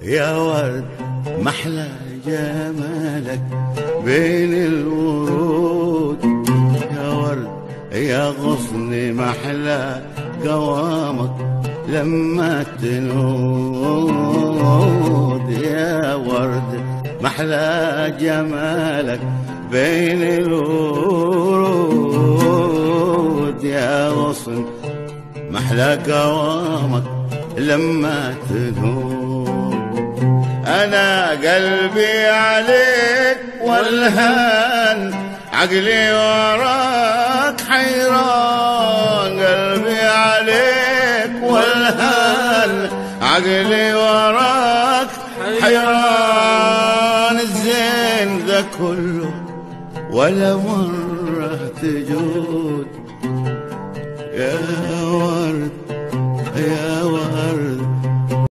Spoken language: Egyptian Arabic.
يا ورد محلى جمالك بين الورود يا ورد يا غصن محلى قوامك لما تنود يا ورد محلى جمالك بين الورود يا غصن محلى قوامك لما تنود انا قلبي عليك والهان عقلي وراك حيران قلبي عليك والهان عقلي وراك حيران الزين ذا كله ولا مرة تجود يا